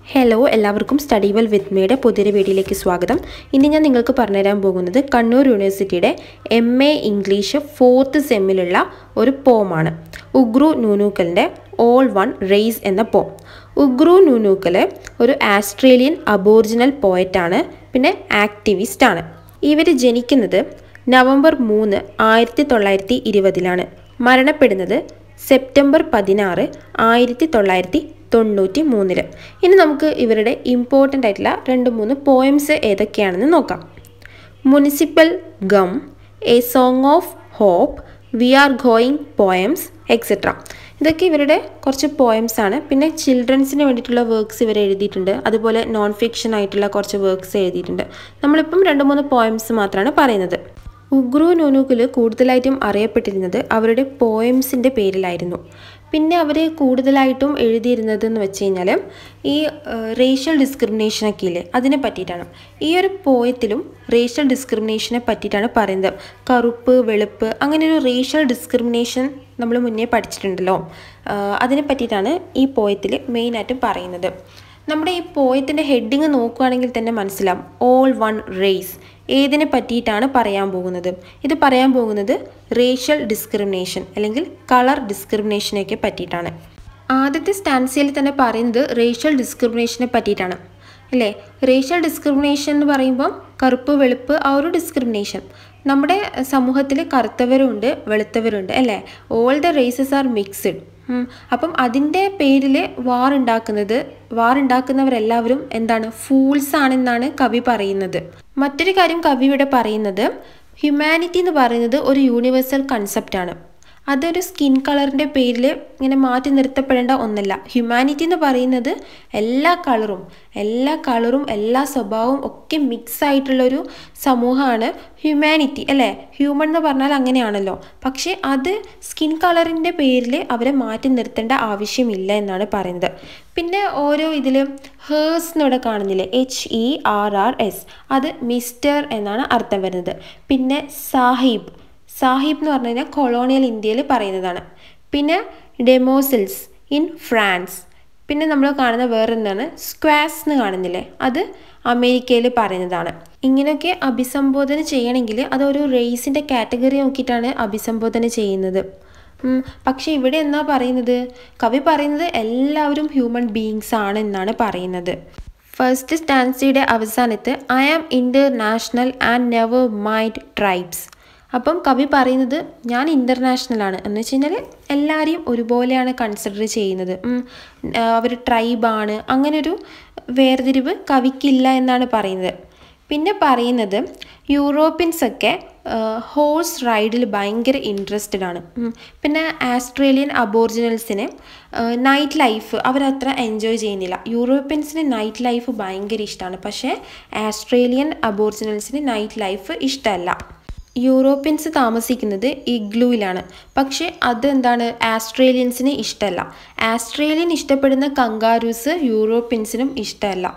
hello എല്ലാവർക്കും study well with മീയുടെ പുതിയൊരു വീഡിയോയിലേക്ക് സ്വാഗതം ഇന്ന് ഞാൻ നിങ്ങൾക്ക് പറഞ്ഞുതരാൻ പോകുന്നത് കണ്ണൂർ യൂണിവേഴ്സിറ്റിയുടെ എം എ ഇംഗ്ലീഷ് ഫോർത്ത് സെമ്മിലുള്ള ഒരു പോമാണ് ഉഗ്രു നൂനൂക്കലിൻ്റെ ഓൾ വൺ റേസ് എന്ന പോം ഉഗ്രു നൂനൂക്കൽ ഒരു ആസ്ട്രേലിയൻ അബോറിജിനൽ പോയറ്റാണ് പിന്നെ ആക്ടിവിസ്റ്റ് ആണ് ഇവർ ജനിക്കുന്നത് നവംബർ മൂന്ന് ആയിരത്തി തൊള്ളായിരത്തി ഇരുപതിലാണ് മരണപ്പെടുന്നത് സെപ്റ്റംബർ പതിനാറ് ആയിരത്തി തൊള്ളായിരത്തി തൊണ്ണൂറ്റി മൂന്നില് ഇനി നമുക്ക് ഇവരുടെ ഇമ്പോർട്ടൻ്റ് ആയിട്ടുള്ള രണ്ട് മൂന്ന് പോയംസ് ഏതൊക്കെയാണെന്ന് നോക്കാം municipal gum a song of hope we are going poems etcetera ഇതൊക്കെ ഇവരുടെ കുറച്ച് പോയംസ് ആണ് പിന്നെ ചിൽഡ്രൻസിന് വേണ്ടിയിട്ടുള്ള വർക്ക്സ് ഇവർ എഴുതിയിട്ടുണ്ട് അതുപോലെ നോൺ ഫിക്ഷൻ ആയിട്ടുള്ള കുറച്ച് വർക്ക്സ് എഴുതിയിട്ടുണ്ട് നമ്മളിപ്പം രണ്ട് മൂന്ന് പോയംസ് മാത്രമാണ് പറയുന്നത് ഉഗ്രു നൂനൂക്കിൽ കൂടുതലായിട്ടും അറിയപ്പെട്ടിരുന്നത് അവരുടെ പോയംസിൻ്റെ പേരിലായിരുന്നു പിന്നെ അവർ കൂടുതലായിട്ടും എഴുതിയിരുന്നത് എന്ന് വെച്ച് കഴിഞ്ഞാൽ ഈ റേഷ്യൽ ഡിസ്ക്രിമിനേഷനൊക്കെ ഇല്ലേ അതിനെ പറ്റിയിട്ടാണ് ഈ ഒരു പോയത്തിലും റേഷ്യൽ ഡിസ്ക്രിമിനേഷനെ പറ്റിയിട്ടാണ് പറയുന്നത് കറുപ്പ് വെളുപ്പ് അങ്ങനെ ഒരു റേഷ്യൽ ഡിസ്ക്രിമിനേഷൻ നമ്മൾ മുന്നേ പഠിച്ചിട്ടുണ്ടല്ലോ അതിനെ പറ്റിയിട്ടാണ് ഈ പോയത്തിൽ മെയിനായിട്ടും പറയുന്നത് നമ്മുടെ ഈ പോയത്തിൻ്റെ ഹെഡിങ് നോക്കുകയാണെങ്കിൽ തന്നെ മനസ്സിലാവും ഓൾ വൺ റേസ് ഏതിനെ പറ്റിയിട്ടാണ് പറയാൻ പോകുന്നത് ഇത് പറയാൻ പോകുന്നത് റേഷ്യൽ ഡിസ്ക്രിമിനേഷൻ അല്ലെങ്കിൽ കളർ ഡിസ്ക്രിമിനേഷനെയൊക്കെ പറ്റിയിട്ടാണ് ആദ്യത്തെ സ്റ്റാൻസിയിൽ തന്നെ പറയുന്നത് റേഷ്യൽ ഡിസ്ക്രിമിനേഷനെ പറ്റിയിട്ടാണ് അല്ലേ റേഷ്യൽ ഡിസ്ക്രിമിനേഷൻ എന്ന് പറയുമ്പം കറുപ്പ് വെളുപ്പ് ആ ഒരു ഡിസ്ക്രിമിനേഷൻ നമ്മുടെ സമൂഹത്തിൽ കറുത്തവരുണ്ട് വെളുത്തവരുണ്ട് അല്ലേ all the races are mixed അപ്പം അതിൻ്റെ പേരിൽ വാർ ഉണ്ടാക്കുന്നത് വാർ ഉണ്ടാക്കുന്നവരെല്ലാവരും എന്താണ് ഫൂൾസ് ആണെന്നാണ് കവി പറയുന്നത് മറ്റൊരു കാര്യം കവി ഇവിടെ പറയുന്നത് ഹ്യൂമാനിറ്റി എന്ന് പറയുന്നത് ഒരു യൂണിവേഴ്സൽ കൺസെപ്റ്റാണ് അതൊരു സ്കിൻ കളറിൻ്റെ പേരിൽ ഇങ്ങനെ മാറ്റി നിർത്തപ്പെടേണ്ട ഒന്നല്ല ഹ്യൂമാനിറ്റി എന്ന് പറയുന്നത് എല്ലാ കളറും എല്ലാ കളറും എല്ലാ സ്വഭാവവും ഒക്കെ മിക്സ് ആയിട്ടുള്ളൊരു സമൂഹമാണ് ഹ്യൂമാനിറ്റി അല്ലേ ഹ്യൂമൻ എന്ന് പറഞ്ഞാൽ അങ്ങനെയാണല്ലോ പക്ഷേ അത് സ്കിൻ കളറിൻ്റെ പേരിൽ അവരെ മാറ്റി നിർത്തേണ്ട ആവശ്യമില്ല എന്നാണ് പറയുന്നത് പിന്നെ ഓരോ ഇതിൽ ഹേഴ്സ് എന്നിവിടെ കാണുന്നില്ലേ H E R R S അത് മിസ്റ്റർ എന്നാണ് അർത്ഥം വരുന്നത് പിന്നെ സാഹിബ് സാഹിബ് എന്ന് പറഞ്ഞു കഴിഞ്ഞാൽ കൊളോണിയൽ ഇന്ത്യയിൽ പറയുന്നതാണ് പിന്നെ ഡെമോസിൽസ് ഇൻ ഫ്രാൻസ് പിന്നെ നമ്മൾ കാണുന്ന വേറൊന്നാണ് സ്ക്വാസ് എന്ന് കാണുന്നില്ലേ അത് അമേരിക്കയിൽ പറയുന്നതാണ് ഇങ്ങനെയൊക്കെ അഭിസംബോധന ചെയ്യണമെങ്കിൽ അതൊരു റേസിൻ്റെ കാറ്റഗറി നോക്കിയിട്ടാണ് അഭിസംബോധന ചെയ്യുന്നത് പക്ഷേ ഇവിടെ എന്നാ പറയുന്നത് കവി പറയുന്നത് എല്ലാവരും ഹ്യൂമൻ ബീയിങ്സ് ആണ് എന്നാണ് പറയുന്നത് ഫസ്റ്റ് സ്റ്റാൻസിയുടെ അവസാനത്ത് I am international and never mind tribes അപ്പം കവി പറയുന്നത് ഞാൻ ഇൻ്റർനാഷണൽ ആണ് എന്ന് വെച്ച് കഴിഞ്ഞാൽ എല്ലാവരെയും ഒരുപോലെയാണ് കൺസിഡർ ചെയ്യുന്നത് അവർ ട്രൈബാണ് അങ്ങനൊരു വേർതിരിവ് കവിക്കില്ല എന്നാണ് പറയുന്നത് പിന്നെ പറയുന്നത് യൂറോപ്യൻസ് ഒക്കെ ഹോഴ്സ് റൈഡിൽ ഭയങ്കര ഇൻട്രസ്റ്റഡ് ആണ് പിന്നെ ആസ്ട്രേലിയൻ അബോറിജിനൽസിന് നൈറ്റ് ലൈഫ് അവരത്ര എൻജോയ് ചെയ്യുന്നില്ല യൂറോപ്യൻസിന് നൈറ്റ് ലൈഫ് ഭയങ്കര ഇഷ്ടമാണ് പക്ഷേ ആസ്ട്രേലിയൻ അബോറിജിനൽസിന് നൈറ്റ് ലൈഫ് ഇഷ്ടമല്ല യൂറോപ്യൻസ് താമസിക്കുന്നത് ഇഗ്ലൂയിലാണ് പക്ഷേ അത് എന്താണ് ആസ്ട്രേലിയൻസിന് ഇഷ്ടമല്ല ആസ്ട്രേലിയൻ ഇഷ്ടപ്പെടുന്ന കങ്കാരൂസ് യൂറോപ്യൻസിനും ഇഷ്ടമല്ല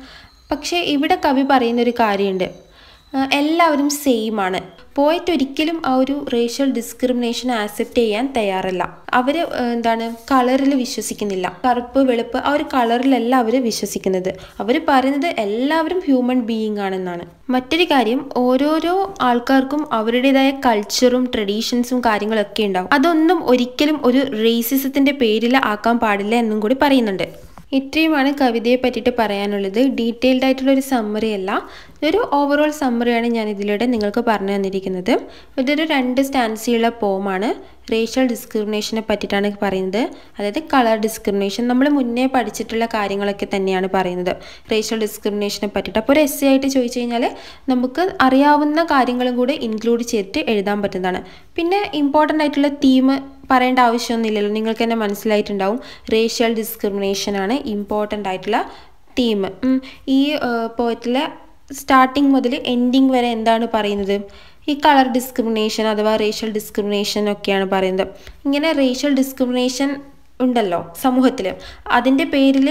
പക്ഷേ ഇവിടെ കവി പറയുന്നൊരു കാര്യമുണ്ട് എല്ലാവരും സെയിം ആണ് പോയിട്ട് ഒരിക്കലും ആ ഒരു റേഷ്യൽ ഡിസ്ക്രിമിനേഷൻ ആക്സെപ്റ്റ് ചെയ്യാൻ തയ്യാറല്ല അവർ എന്താണ് കളറിൽ വിശ്വസിക്കുന്നില്ല കറുപ്പ് വെളുപ്പ് ആ ഒരു കളറിലല്ല അവർ വിശ്വസിക്കുന്നത് അവർ പറയുന്നത് എല്ലാവരും ഹ്യൂമൻ ബീയിങ് ആണെന്നാണ് മറ്റൊരു കാര്യം ഓരോരോ ആൾക്കാർക്കും അവരുടേതായ കൾച്ചറും ട്രഡീഷൻസും കാര്യങ്ങളൊക്കെ ഉണ്ടാവും അതൊന്നും ഒരിക്കലും ഒരു റേസിസത്തിൻ്റെ പേരിൽ ആക്കാൻ പാടില്ല എന്നും കൂടി പറയുന്നുണ്ട് ഇത്രയുമാണ് കവിതയെ പറ്റിയിട്ട് പറയാനുള്ളത് ഡീറ്റെയിൽഡ് ആയിട്ടുള്ള ഒരു സമ്മറി അല്ല ഇതൊരു ഓവറോൾ സമ്മറിയാണ് ഞാൻ ഇതിലൂടെ നിങ്ങൾക്ക് പറഞ്ഞു തന്നിരിക്കുന്നത് ഇതൊരു രണ്ട് സ്റ്റാൻസിയുള്ള പോമാണ് റേഷ്യൽ ഡിസ്ക്രിമിനേഷനെ പറ്റിയിട്ടാണ് പറയുന്നത് അതായത് കളർ ഡിസ്ക്രിമിനേഷൻ നമ്മൾ മുന്നേ പഠിച്ചിട്ടുള്ള കാര്യങ്ങളൊക്കെ തന്നെയാണ് പറയുന്നത് റേഷ്യൽ ഡിസ്ക്രിമിനേഷനെ പറ്റിയിട്ട് അപ്പോൾ ഒരു എസ് ആയിട്ട് ചോദിച്ചു കഴിഞ്ഞാൽ നമുക്ക് അറിയാവുന്ന കാര്യങ്ങളും കൂടെ ഇൻക്ലൂഡ് ചെയ്തിട്ട് എഴുതാൻ പറ്റുന്നതാണ് പിന്നെ ഇമ്പോർട്ടൻ്റ് ആയിട്ടുള്ള തീം പറയേണ്ട ആവശ്യമൊന്നുമില്ലല്ലോ നിങ്ങൾക്ക് തന്നെ മനസ്സിലായിട്ടുണ്ടാവും റേഷ്യൽ ഡിസ്ക്രിമിനേഷൻ ആണ് ഇമ്പോർട്ടൻ്റ് ആയിട്ടുള്ള തീം ഈ പോയറ്റിലെ സ്റ്റാർട്ടിങ് മുതൽ എൻഡിങ് വരെ എന്താണ് പറയുന്നത് ഈ കളർ ഡിസ്ക്രിമിനേഷൻ അഥവാ റേഷ്യൽ ഡിസ്ക്രിമിനേഷൻ ഒക്കെയാണ് പറയുന്നത് ഇങ്ങനെ റേഷ്യൽ ഡിസ്ക്രിമിനേഷൻ ഉണ്ടല്ലോ സമൂഹത്തിൽ അതിൻ്റെ പേരിൽ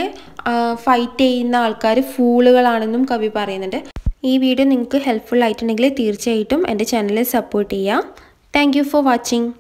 ഫൈറ്റ് ചെയ്യുന്ന ആൾക്കാർ ഫൂളുകളാണെന്നും കവി പറയുന്നുണ്ട് ഈ വീഡിയോ നിങ്ങൾക്ക് ഹെൽപ്ഫുൾ ആയിട്ടുണ്ടെങ്കിൽ തീർച്ചയായിട്ടും എൻ്റെ ചാനലിൽ സപ്പോർട്ട് ചെയ്യാം താങ്ക് ഫോർ വാച്ചിങ്